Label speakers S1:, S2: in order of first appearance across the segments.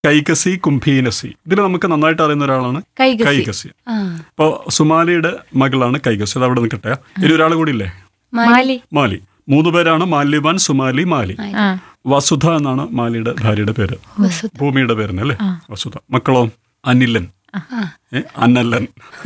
S1: കൈകസി കുംഭീനസി ഇതിൽ നമുക്ക് നന്നായിട്ട് അറിയുന്ന ഒരാളാണ്
S2: കൈകസി
S1: കൈകസി
S2: ആ
S1: അപ്പോൾ സുമാലിയുടെ മകളാണ് കൈകസി അത് അവിടെ നിൽക്കട്ടെ ഇനി ഒരാൾ കൂടി ഇല്ലേ
S2: മാലി
S1: മാലി മൂന്ന് പേരാണ് മാല്യവാൻ സുമാലി മാലി
S2: ആ
S1: വസുധ എന്നാണ് മാലിയുടെ ഭാര്യയുടെ പേര്
S2: വസുധ.
S1: ഭൂമിയുടെ പേരുന്ന് അല്ലേ വസുധ മക്കളോ അനിലൻ ഏ, അനലൻ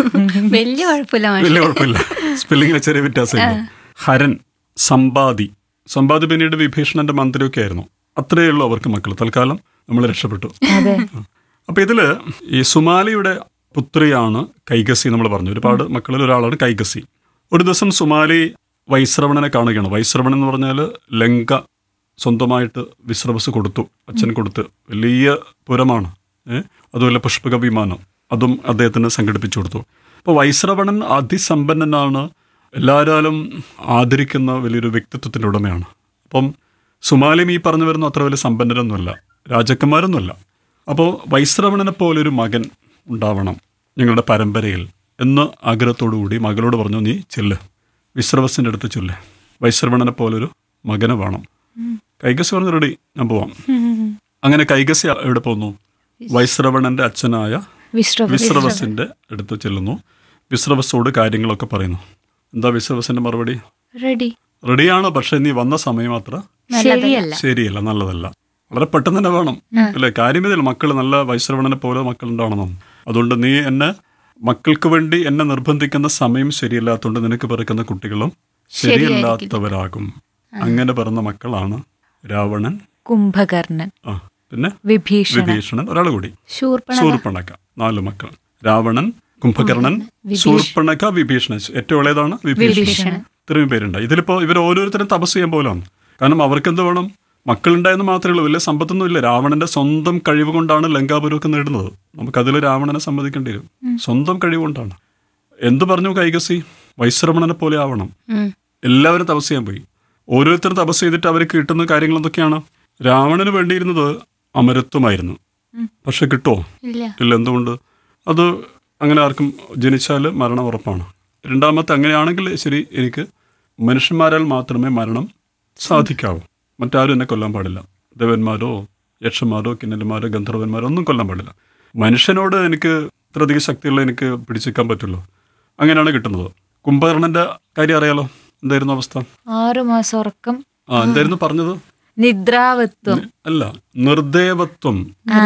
S2: വലിയ കുഴപ്പമില്ല മാഷെ.
S1: വലിയ കുഴപ്പമില്ല സ്പെല്ലിങ്ങിന് ചെറിയ വ്യത്യാസമില്ല ഹരൻ സമ്പാദി സമ്പാദി പിന്നീട് വിഭീഷണന്റെ മന്ത്രിയൊക്കെ ആയിരുന്നു അത്രയേ ഉള്ളൂ അവർക്ക് മക്കൾ തൽക്കാലം നമ്മൾ രക്ഷപ്പെട്ടു
S2: അതെ
S1: അപ്പൊ ഇതില് ഈ സുമാലിയുടെ പുത്രിയാണ് കൈകസി നമ്മൾ പറഞ്ഞു ഒരുപാട് മക്കളിൽ ഒരാളാണ് കൈകസി ഒരു ദിവസം സുമാലി വൈശ്രവണനെ കാണുകയാണ് വൈശ്രവണൻ എന്ന് പറഞ്ഞാൽ ലങ്ക സ്വന്തമായിട്ട് വിശ്രവസ് കൊടുത്തു അച്ഛൻ കൊടുത്ത് വലിയ പുരമാണ് ഏഹ് അതുപോലെ പുഷ്പക വിമാനം അതും അദ്ദേഹത്തിന് സംഘടിപ്പിച്ചു കൊടുത്തു അപ്പോൾ വൈശ്രവണൻ അതിസമ്പന്നനാണ് എല്ലാവരും ആദരിക്കുന്ന വലിയൊരു വ്യക്തിത്വത്തിൻ്റെ ഉടമയാണ് അപ്പം സുമാലിയും ഈ പറഞ്ഞു വരുന്ന അത്ര വലിയ സമ്പന്നരൊന്നുമല്ല രാജകുമാരൊന്നുമല്ല അപ്പോൾ വൈശ്രവണനെ പോലൊരു മകൻ ഉണ്ടാവണം ഞങ്ങളുടെ പരമ്പരയിൽ എന്ന് ആഗ്രഹത്തോടു കൂടി മകളോട് പറഞ്ഞു നീ ചെല്ല് വിശ്രവസിൻ്റെ അടുത്ത് ചെല്ല് വൈശ്രവണനെ പോലൊരു മകനെ വേണം കൈകസി പറഞ്ഞു റെഡി ഞാൻ പോവാം അങ്ങനെ കൈകസി എവിടെ പോകുന്നു വൈശ്രവണന്റെ അച്ഛനായ
S2: വിശ്രവ
S1: വിശ്രവസിന്റെ അടുത്ത് ചെല്ലുന്നു വിശ്രവസോട് കാര്യങ്ങളൊക്കെ പറയുന്നു എന്താ വിശ്രവസിന്റെ മറുപടി
S2: റെഡി
S1: റെഡിയാണ് പക്ഷെ നീ വന്ന സമയം അത്ര
S2: ശരിയല്ല
S1: ശരിയല്ല നല്ലതല്ല വളരെ പെട്ടെന്ന് തന്നെ വേണം അല്ലെ കാര്യം ഇതിൽ മക്കൾ നല്ല വൈശ്രവണനെ പോലെ മക്കൾ ഉണ്ടാവണം അതുകൊണ്ട് നീ എന്നെ മക്കൾക്ക് വേണ്ടി എന്നെ നിർബന്ധിക്കുന്ന സമയം ശരിയല്ലാത്തതുകൊണ്ട് നിനക്ക് പിറക്കുന്ന കുട്ടികളും ശരിയല്ലാത്തവരാകും അങ്ങനെ പിറന്ന മക്കളാണ് രാവണൻ
S2: കുംഭകർണൻ
S1: ആ പിന്നെ
S2: വിഭീഷണൻ
S1: വിഭീഷണൻ ഒരാൾ കൂടി
S2: ശൂർപ്പണ
S1: സൂർപ്പണക്ക നാല് മക്കൾ രാവണൻ കുംഭകർണൻ സൂർപ്പണക്ക വിഭീഷണൻ ഏറ്റവും ഇളയതാണ് വിഭീഷണൻ ഇത്രയും പേരുണ്ട് ഇതിലിപ്പോ ഇവർ ഓരോരുത്തരും തപസ് ചെയ്യാൻ പോലാണ് കാരണം അവർക്ക് എന്ത് വേണം മക്കളുണ്ടായെന്ന് മാത്രമേ ഉള്ളൂ വലിയ സമ്പത്തൊന്നും ഇല്ല രാവണന്റെ സ്വന്തം കഴിവ് കൊണ്ടാണ് ലങ്കാപുരമൊക്കെ നേടുന്നത് നമുക്കതിൽ രാവണനെ സമ്മതിക്കേണ്ടി വരും സ്വന്തം കഴിവ് കൊണ്ടാണ് എന്ത് പറഞ്ഞു കൈകസി വൈശ്രവണനെ പോലെ ആവണം
S2: ഉം.
S1: എല്ലാവരും തപസ് ചെയ്യാൻ പോയി ഓരോരുത്തരും തപസ് ചെയ്തിട്ട് അവർക്ക് കിട്ടുന്ന കാര്യങ്ങൾ എന്തൊക്കെയാണ് രാവണന് വേണ്ടിയിരുന്നത് അമരത്വമായിരുന്നു പക്ഷെ കിട്ടുമോ
S2: ഇല്ല
S1: ഇല്ല എന്തുകൊണ്ട് അത് അങ്ങനെ ആർക്കും ജനിച്ചാൽ മരണം ഉറപ്പാണ് രണ്ടാമത്തെ അങ്ങനെയാണെങ്കിൽ ശരി എനിക്ക് മനുഷ്യന്മാരാൽ മാത്രമേ മരണം സാധിക്കാവൂ മറ്റാരും എന്നെ കൊല്ലാൻ പാടില്ല ദേവന്മാരോ യക്ഷന്മാരോ കിന്നലന്മാരോ ഗന്ധർവന്മാരോ ഒന്നും കൊല്ലാൻ പാടില്ല മനുഷ്യനോട് എനിക്ക് ഇത്രയധികം ശക്തിയുള്ള എനിക്ക് പിടിച്ചേക്കാൻ പറ്റുള്ളൂ അങ്ങനെയാണ് കിട്ടുന്നത് കുംഭകർണന്റെ കാര്യം അറിയാലോ എന്തായിരുന്നു അവസ്ഥ
S2: ആറു മാസം ഉറക്കം
S1: ആ എന്തായിരുന്നു പറഞ്ഞത്
S2: നിദ്രാവത്വം
S1: അല്ല നിർദേവത്വം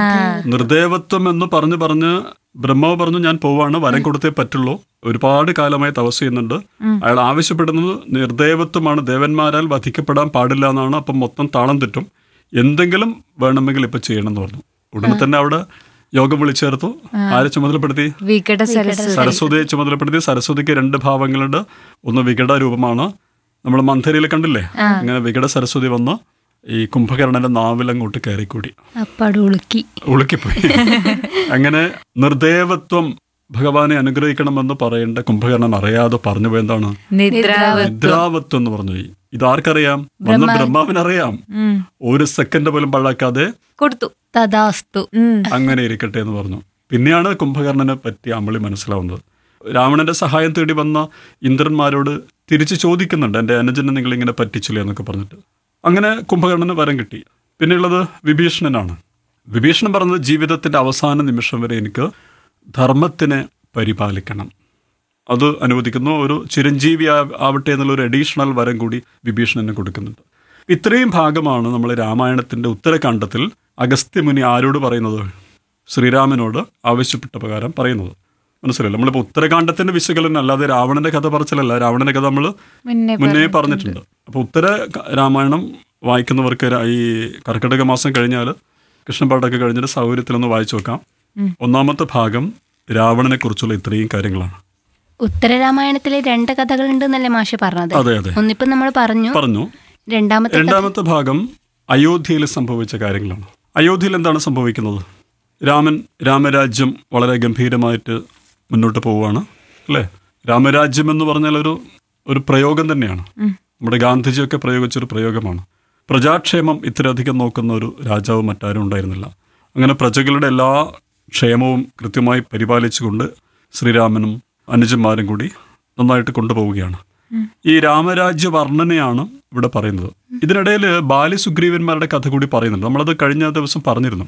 S1: നിർദേവത്വം എന്ന് പറഞ്ഞു പറഞ്ഞ് ബ്രഹ്മാവ് പറഞ്ഞു ഞാൻ പോവാണ് വരം കൊടുത്തേ പറ്റുള്ളൂ ഒരുപാട് കാലമായി തപസ് ചെയ്യുന്നുണ്ട് അയാൾ ആവശ്യപ്പെടുന്നത് നിർദേവത്വമാണ് ദേവന്മാരാൽ വധിക്കപ്പെടാൻ പാടില്ല എന്നാണ് അപ്പം മൊത്തം താളം തെറ്റും എന്തെങ്കിലും വേണമെങ്കിൽ ഇപ്പൊ ചെയ്യണം എന്ന് പറഞ്ഞു ഉടനെ തന്നെ അവിടെ യോഗം വിളിച്ചേർത്തു ആരെ ചുമതലപ്പെടുത്തി
S2: വികട സരസ്വതി
S1: സരസ്വതിയെ ചുമതലപ്പെടുത്തി സരസ്വതിക്ക് രണ്ട് ഭാവങ്ങളുണ്ട് ഒന്ന് വികട രൂപമാണ് നമ്മൾ മന്ധരയിൽ കണ്ടില്ലേ ഇങ്ങനെ വികട സരസ്വതി വന്ന് ഈ കുംഭകർണന്റെ നാവിലങ്ങോട്ട് കയറിക്കൂടി
S2: അപ്പാട് ഉളുക്കി
S1: ഉളുക്കിപ്പോയി അങ്ങനെ നിർദേവത്വം ഭഗവാനെ അനുഗ്രഹിക്കണമെന്ന് പറയേണ്ട കുംഭകർണൻ അറിയാതെ പറഞ്ഞു പോയി എന്താണ്
S2: നിദ്രാവത്വം
S1: നിദ്രാവത്വം എന്ന് പറഞ്ഞു പോയി ഇതാർക്കറിയാം വന്ന ബ്രഹ്മാവിനറിയാം
S2: ഉം.
S1: ഒരു സെക്കൻഡ് പോലും പഴാക്കാതെ
S2: കൊടുത്തു തഥാസ്തു ഉം.
S1: അങ്ങനെ ഇരിക്കട്ടെ എന്ന് പറഞ്ഞു പിന്നെയാണ് കുംഭകർണനെ പറ്റി അമളി മനസ്സിലാവുന്നത് രാവണന്റെ സഹായം തേടി വന്ന ഇന്ദ്രന്മാരോട് തിരിച്ചു ചോദിക്കുന്നുണ്ട് എൻ്റെ അനുജനെ നിങ്ങൾ ഇങ്ങനെ പറ്റിച്ചില്ലേ എന്നൊക്കെ പറഞ്ഞിട്ട് അങ്ങനെ കുംഭകർണന് വരം കിട്ടി പിന്നെയുള്ളത് വിഭീഷണനാണ് വിഭീഷണൻ പറഞ്ഞത് ജീവിതത്തിന്റെ അവസാന നിമിഷം വരെ എനിക്ക് ധർമ്മത്തിനെ പരിപാലിക്കണം അത് അനുവദിക്കുന്നു ഒരു ചിരഞ്ജീവി ആ- ആവട്ടെ എന്നുള്ള ഒരു അഡീഷണൽ വരം കൂടി വിഭീഷണന് കൊടുക്കുന്നുണ്ട് ഇത്രയും ഭാഗമാണ് നമ്മൾ രാമായണത്തിന്റെ ഉത്തരകാണ്ഡത്തിൽ അഗസ്ത്യമുനി ആരോട് പറയുന്നത് ശ്രീരാമനോട് ആവശ്യപ്പെട്ട പ്രകാരം പറയുന്നത് മനസ്സിലായില്ല നമ്മളിപ്പോൾ ഉത്തരകാണ്ഡത്തിന്റെ വിശകലനം അല്ലാതെ രാവണന്റെ കഥ പറച്ചിലല്ല രാവണന്റെ കഥ നമ്മൾ
S2: മുന്നേ
S1: മുന്നേ പറഞ്ഞിട്ടുണ്ട് അപ്പോൾ ഉത്തര ക- രാമായണം വായിക്കുന്നവർക്ക് ര- ഈ കർക്കിടക മാസം കഴിഞ്ഞാൽ കൃഷ്ണപാട്ടൊക്കെ കഴിഞ്ഞിട്ട് സൗകര്യത്തിലൊന്ന് വായിച്ചു നോക്കാം ഒന്നാമത്തെ ഭാഗം രാവണനെ കുറിച്ചുള്ള ഇത്രയും കാര്യങ്ങളാണ്
S3: ഉത്തരരാമായണത്തിലെ രണ്ട് കഥകളുണ്ട് എന്നല്ലേ മാഷ് പറഞ്ഞത്
S1: അതെ അതെ
S3: ഒന്നിപ്പം നമ്മൾ പറഞ്ഞു
S1: പറഞ്ഞു
S3: രണ്ടാമത്തെ കഥ-
S1: രണ്ടാമത്തെ ഭാഗം അയോധ്യയിൽ സംഭവിച്ച കാര്യങ്ങളാണ് അയോധ്യയിൽ എന്താണ് സംഭവിക്കുന്നത് രാമൻ രാമരാജ്യം വളരെ ഗംഭീരമായിട്ട് മുന്നോട്ട് പോവുകയാണ് അല്ലേ രാമരാജ്യം എന്ന് പറഞ്ഞാൽ ഒരു ഒരു പ്രയോഗം തന്നെയാണ് നമ്മുടെ ഗാന്ധിജിയൊക്കെ പ്രയോഗിച്ചൊരു പ്രയോഗമാണ് പ്രജാക്ഷേമം ഇത്രയധികം നോക്കുന്ന ഒരു രാജാവ് മറ്റാരും ഉണ്ടായിരുന്നില്ല അങ്ങനെ പ്രജകളുടെ എല്ലാ ക്ഷേമവും കൃത്യമായി പരിപാലിച്ചുകൊണ്ട് ശ്രീരാമനും അനുജന്മാരും കൂടി നന്നായിട്ട് കൊണ്ടുപോവുകയാണ് ഈ രാമരാജ്യ വർണ്ണനയാണ് ഇവിടെ പറയുന്നത് ഇതിനിടയിൽ ബാലിസുഗ്രീവന്മാരുടെ കഥ കൂടി പറയുന്നുണ്ട് നമ്മളത് കഴിഞ്ഞ ദിവസം പറഞ്ഞിരുന്നു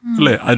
S1: അല്ലേ